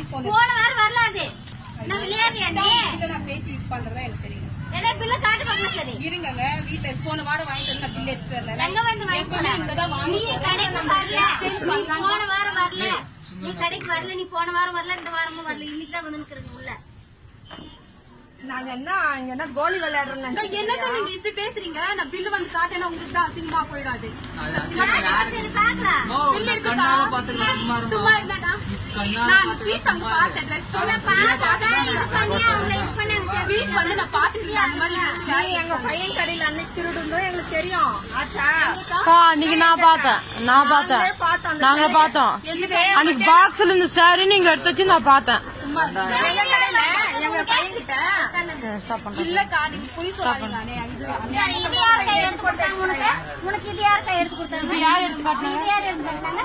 Phone போன வாரம் வரல அது நான் விளையாடியா நீ இதை நான் பேசி இது பண்றதா எனக்கு தெரியும் ஏதோ பில்லு காட்டு பார்க்கலாம் சரி இருங்கங்க வீட்டுல போன வாரம் வாங்கிட்டு வந்து நான் பில் எடுத்து வரல எங்க வந்து வாங்கி போன இங்கதான் நீ வாங்கி கடைக்கு வரல Exchange நீ பண்ணலாம். போன வாரம் வரல நீ கடைக்கு வரல நீ போன வாரம் வரல இந்த வாரமும் வரல இன்னைக்கு தான் வந்து நிக்கிறீங்க உள்ள நாங்க என்ன இங்க என்ன கோலி விளையாடுறோம் அக்கா, என்னங்க நீங்க இப்படி பேசுறீங்க நான் பில்லு வந்து காட்டேன்னா உங்களுக்கு தான் அசிங்கமா போயிடாது சரி பாக்கலாம் பில் இருக்குக்கா சும்மா இல்லடா நான் ஃபீஸ் அங்க பார்த்தேன் dress சொன்ன அதான் இது பண்ணி அவங்களை இது பண்ணி அவங்க ஃபீஸ் வந்து நான் பாத்துட்டு அந்த மாதிரி dress வேற எங்க பையன் கடையில அன்னைக்கு திருடுந்தோம் எங்களுக்கு தெரியும் ஆச்சா ஆ, அன்னைக்கு நான் பார்த்தேன் நான் பார்த்தேன் நாங்களே பார்த்தோம் அந்த நாங்க பார்த்தோம் அன்னைக்கு பாக்ஸ்ல இந்த சாரி நீங்க எடுத்து வச்சு நான் பார்த்தேன் எங்க கடையில எங்க பையன் கிட்ட ஸ்டாப் பண்றேன் இல்லக்கா நீங்க பொய் சொல்லாதீங்க அண்ணே. இது சரி, இது யார் கை எடுத்து கொடுத்தாங்க உனக்கு உனக்கு இது யார் கை எடுத்து கொடுத்தாங்க யார் எடுத்து காட்டினாங்க இது யார் எடுத்து கொடுத்தாங்க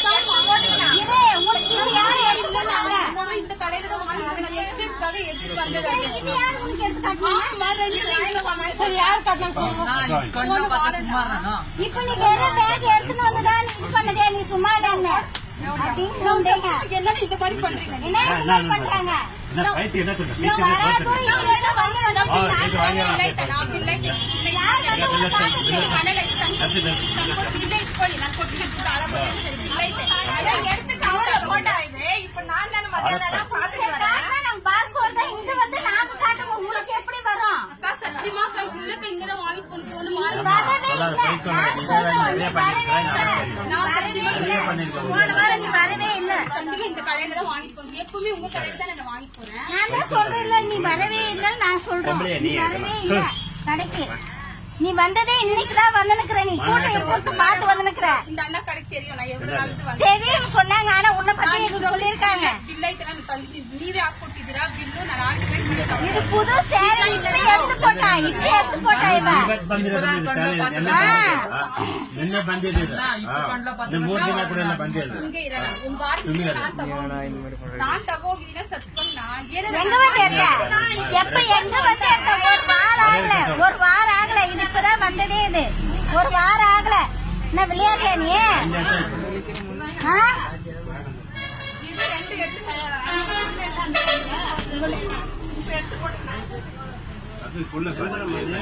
இரு, உனக்கு இது யார் எடுத்து கொடுத்தாங்க நான் இந்த கடையில தான் வாங்கிட்டு எக்ஸ்சேஞ்ச்காக எடுத்துட்டு வந்தது சரி, இது யார் உனக்கு எடுத்து காட்டினாங்க ஆமா, ரெண்டு வீட்டுல வாங்கிட்டு சரி யார் காட்டினாங்க சொல்லுங்க இப்ப நீ வெறும் பேக் எடுத்துன்னு வந்ததா நீ இது பண்ணதே நீ சும்மா இல்ல அப்படின்னு சொன்னீங்க. என்னன்னு இந்த மாதிரி பண்றீங்க என்ன இந்த மாதிரி பண்றாங்க பைத்தியம் என்ன சொல்ற? நான் வராதூரம் இங்க ஏதோ வந்து வந்து ஆ, இது வாங்கிடலாம். யார் வந்து உனக்கு காட்டுறது அது இது. இல்லை இப்படி நான் கொட்டி எடுத்துட்டு அழகா சரி இல்லை எடுத்து கவர்ல போட்டாங்க இப்ப நான் தானே மத்தியானம் பாத்துட்டு வரேன் காட்டினா நாங்க பாக்ஸ் ஓட இங்க வந்து நாங்க காட்டுவோம் உங்களுக்கு எப்படி வரும் அக்கா சத்தியமா அக்கா இல்லக்கா இங்கதான் வாங்கிட்டு போன போன மாறி வரவே இல்ல நான் சொல்றேன் நீ வரவே இல்ல நான் வரவே இல்ல பண்ணிருக்கோம். போன வாரம் நீ வரவே இல்ல சத்தியமா இந்த கடையில தான் வாங்கிட்டு போனேன் எப்பவுமே உங்க கடையில தான் நான் வாங்கிட்டு போறேன் நான் தான் சொல்றேன் இல்ல நீ வரவே இல்ல நான் சொல்றேன் பொம்பளையா நீ நீ? வரவே இல்ல கடைக்கு நீ வந்ததே இன்னைக்கு தான் வந்து நிக்கிற நீ கூட்டம் இருக்கும் பார்த்து வந்து நிக்கிற இந்த அண்ணா கடைக்கு தெரியும் நான் எவ்வளவு நாளுக்கு வந்து தெரியும் சொன்னாங்க ஆனா உன்னை பத்தி எனக்கு சொல்லிருக்காங்க பில்லை நான் தந்துட்டு நீவே ஆக்கிட்டிದ್ದೀரா பில்லு நான் ஆர்டர் இது புது சேலை இப்படி எடுத்து போட்டா இப்படி எடுத்து போட்டா இவன் ಇವತ್ತು ಬಂದಿರೋದು ಇದು ಶಾಲೆ ಎಲ್ಲ ಬಂದಿದೆ. ನಿನ್ನೆ ಬಂದಿದ್ದು ಇದು. ಹಾ. ಇದು ಮೂರ್ ದಿನ ಕೂಡ ಎಲ್ಲ ಬಂದಿದ್ದು இங்க இரு உங்க வாரிசு நான் தகோ நான் தகோகினா சத்தம் நான் ஏன்னா எங்க வந்து எடுத்த எப்ப எங்க வந்து எடுத்த ஒரு வாரம் ஆகல ஒரு வாரம் ஆகல இது இப்பதான் வந்ததே இது ஒரு வாரம் ஆகல என்ன விளையாடுறியா நீ ஆ? ಅದು ಫುಲ್ ಬಂದಿರೋದು.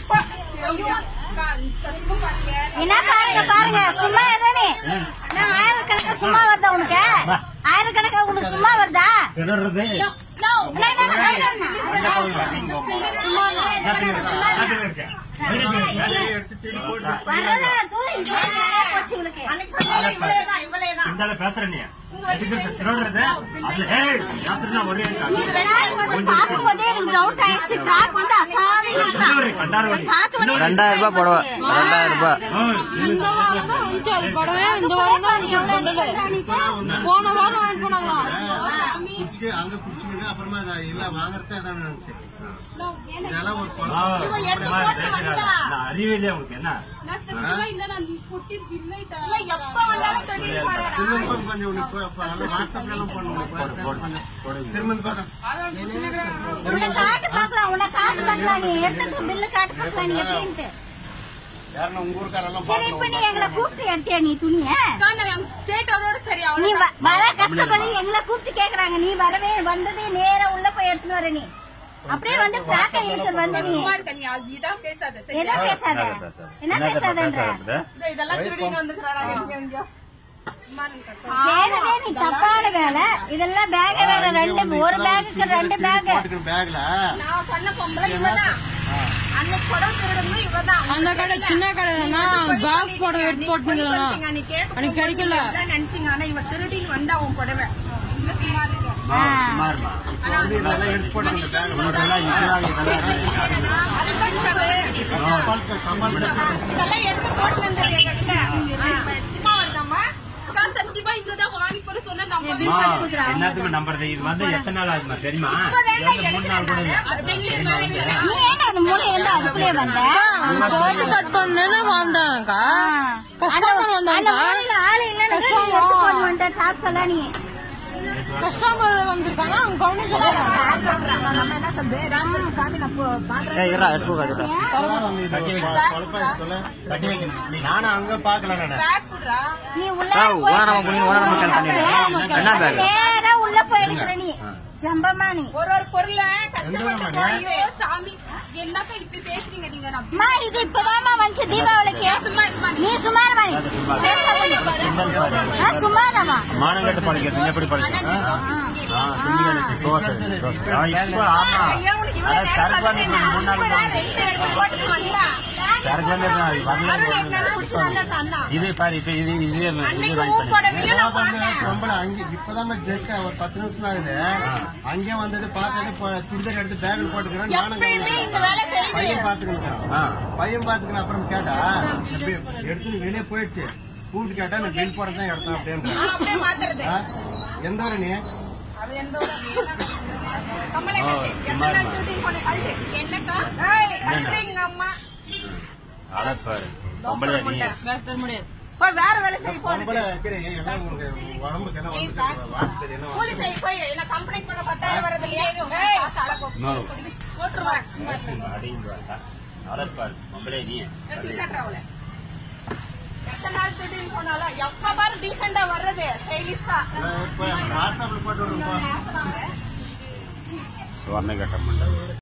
சத்தியமா பாருங்க என்ன பாருங்க பாருங்க சும்மா இருடா நீ நான் ஆயிரக்கணக்கா சும்மா வருதா உனக்கு ஆயிரக்கணக்கா உனக்கு சும்மா வருதா ಕೆಡೋರ್ದೆ? இல்ல, இல்ல, இல்ல, இல்ல, இல்ல. ಅಲ್ಲ ಹೋಗ್ಲಿ, ಹಿಂಗ್ ಹೋಗ್ಲಿ. சும்மா இல்ல, இது ನಾಲ್ಕು பண்ண, ನಿಮಿಷ, சும்மா இல்ல. ನಾಲ್ಕು ನಿಮಿಷ. ಬರೀ ನಿಮಿಷ. வர்றதா, தூளி, இங்க போச்சு இவளுக்கு. அன்னைக்கு சொன்னாங்க இவ்வளவுதான் இவ்வளவுதான் ಇಂದೆಲ್ಲ ಬೇಸರ ನೀ ಅದಕ್ಕೆ ತಿನ್ನೋದ್ರದ್ದೆ? ಅದು ಏಯ್, ರಾತ್ರಿ ನಾ ಹೊಡಿ ಅಂತ. ஃப்ராக் வந்து பார்க்கும்போதே எனக்கு டவுட் ஆயிடுச்சு ஃப்ராக் வந்து அசாதையா இருக்கா. கண்டாரு, கண்டாரு வண்டி. பார்த்த உடனே ரெண்டாயிரம் ரூபாய் புடவை ரெண்டாயிரம் ரூபாய் ಹ್ಮ್, ಇಲ್ಲಿ அஞ்சு அது புடவை இந்த வாரம் தான் அஞ்சு கொண்டது. போன வாரம் வாங்கிட்டு போனாங்களா குடிச்சுக்கு அங்க குடிச்சுக்கிட்டு அப்புறமா நான் இல்ல வாங்குறதே அதான் நினைச்சேன் இதெல்லாம் ஒரு ஆ, அப்படி மாதிரி பேசுறாரு. நான் அறிவில்லையே உங்களுக்கு என்ன நான் சத்தியமா இல்ல நான் கொட்டி பில்லை இல்ல எப்ப வந்தாலும் தொட்டில் போறேன் திரும்ப கொஞ்சம் உனக்கு இப்ப- இப்ப எல்லாம் வாட்ஸ்அப்ல எல்லாம் போடணும் திரும்ப பாக்க உன்னை காட்டு பார்க்கலாம் உன்னை காட்டு பார்க்கலாம் நீ எடுத்து பில்லு காட்டு பார்க்கலாம் நீ எப்படின்ட்டு யாருன்னா உங்க ஊருக்காரெல்லாம் சரி இப்ப நீ எங்களை கூப்பிட்டு எடுத்தியா நீ துணிய நான் கேட்டதோட சரி நீ அவ்வளவு வ- வர கஷ்டப்படி எங்களை கூப்பிட்டு கேக்குறாங்க நீ வரவே வந்தது நேரா உள்ள போய் எடுத்துன்னு வர நீ அப்படியே வந்து பிராக்க எடுத்து வந்து நீ சும்மா இருக்க நீ அது இதான் பேசாத சரி என்ன பேசாத என்ன பேசாதன்ற இதெல்லாம் திருடிட்டு வந்துக்கிறாடா எங்க எங்கயோ சும்மா இருங்க செய்யறதே நீ தப்பான வேலை இதெல்லாம் பேக் வேற ரெண்டு ஒரு பேக்குக்கு ரெண்டு பேக் போட்டுக்கிற பேக்ல நான் சொன்ன பொம்பளை இவதான் அன்னைக்கு புடவை திருடணும் இவதான் அந்த கடை சின்ன கடை தானா பாக்ஸ் புடவை எடுத்து போட்டுங்களா சொல்லிட்டீங்க, அன்னைக்கு கேட்கும் அன்னைக்கு கிடைக்கல போது நினைச்சீங்க ஆனா இவ திருடின்னு வந்தா உன் புடவை சுமாருமா இதெல்லாம் எடுத்து போட்டுக்கிற பேக் உனக்கெல்லாம் இதெல்லாம் இதெல்லாம் இதெல்லாம் எடுத்து போட்டு வந்தது எங்ககிட்ட சும்மா வருதாம்மா அக்கா, சத்தியமா இங்கதான் வாங்கி போட சொன்னா நம்பவே அம்மா, எல்லாத்துக்குமே நம்புறது இது வந்து எத்தனை நாள் ஆகுமா தெரியுமா இது வந்து மூணு நாள் கூட இல்ல தெரியுமா வந்து? நீ ஏன்டா அது மூணு இருந்து அதுக்குள்ளே வந்த போட்டு கட் பண்ணேன்னு வந்தாங்கக்கா அந்த கஸ்டமர் அந்த வந்தாங்க மூணுல ஆளு இல்லைன்னு எடுத்து போட்டு வந்துட்ட டாப்ஸ் எல்லாம் நீ கஸ்டமர் வந்திருக்காங்க அவங்க கவனிக்கல நம்ம என்ன சொல்றது ராமனுக்கு காமி நான் போ- பாக்குறேன் ஏய் இருடா எடுத்து போகாதுடா இப்பதான் வந்து இது கட்டி வைக்க. கொ- குழப்பம் சொல்ல கட்டி வைக்கணும் நீ நானும் அங்க பாக்கல நானு நீ உள்ள ஆ ஓனரமா புடிங்க ஓனரமா கேன் பண்ணிடு என்ன பேக் நேரா உள்ள போயிருக்கிற நீ ஜம்பமா நீ ஒரு ஒரு பொருளை எந்த ஊரும்மா கஷ்டப்பட்டு நீ? ஐயோ சாமி என்னக்கா இப்படி பேசுறீங்க நீங்க நான் அம்மா இது இப்பதாம்மா வந்துச்சு தீபாவளிக்கு நீ சுமார் மணி கிண்டல் பாரு ஆ சுமாரமா மானங்கட்டு படிக்கிறது எப்படி படிக்கிறது ஆ திண்டிக்கலுக்கு தோசை தோசை ஆ, இப்போ ஆமா ஐயா, உனக்கு இவ்வளவு அதான் நேரம் சரக்கு வந்து சொல்றேன். மூணு நாள் இப்பதான் ரெண்டு ரெண்டு போட்டுட்டு வந்தா. சரக்கு வந்து வரல அருள் எங்கனால குடிச்சு வந்தா அண்ணா. இது பாரு இப்ப இது இது இது அன்னைக்கு வாங்கி ஊ போடவையும் நான் வந்து பார்த்தேன். பொம்பளை அங்க இப்பதான் ஜஸ்ட் ஒரு பத்து நிமிஷம் தான் ஆகுது அங்கே வந்தது பார்த்தது ப- சுடிதார் எடுத்து பேக்ல போட்டுக்கிறேன் நானும் எப்பயுமே இந்த வேலை செய்யுது. பையன் பாத்துக்கணும் ஆ பையன் பாத்துக்கணும் அப்புறம் கேட்டா எப்படி எடுத்து வெளியே போயிடுச்சு கூப்பிட்டு கேட்டா நான் பில் போறதான் எடுத்தேன் அப்படின்னு நான் அப்படியே மாத்துறது. எந்த ஊரு நீ அது எந்த ஊரு? கம்மலை ஓ, கட்டு. எத்தனை சும்மா நாள் தூக்கிட்டு போன கழுத்து? என்னக்கா ஏய், கழுத்துறீங்க அம்மா. அழப்பாரு பொம்பளை நீ வேலை தர முடியாது போய் வேற வேலை செய்ய போனது. பொம்பளை இருக்கிற என்ன உங்களுக்கு உடம்புக்கு என்ன வந்து வாக்குறது என்ன கூலி செய்ய போய் என்ன கம்ப்ளைண்ட் பண்ண பத்தாயிரம் வரது இல்லையா? ஏய், நோ போட்டுருவேன். அடிங்க அழப்பாரு பொம்பளை நீ எடுத்து காட்டுறேன் அவளை. எத்தனை நாள் திடீர்னு போனாலும் எப்ப பாரு டீசெண்டா வர்றது ஸ்டைலிஸ்டா இப்போ வாட்ஸ்அப்ல போட்டு விடுறோம் சுவர்ண கட்டம் பண்றது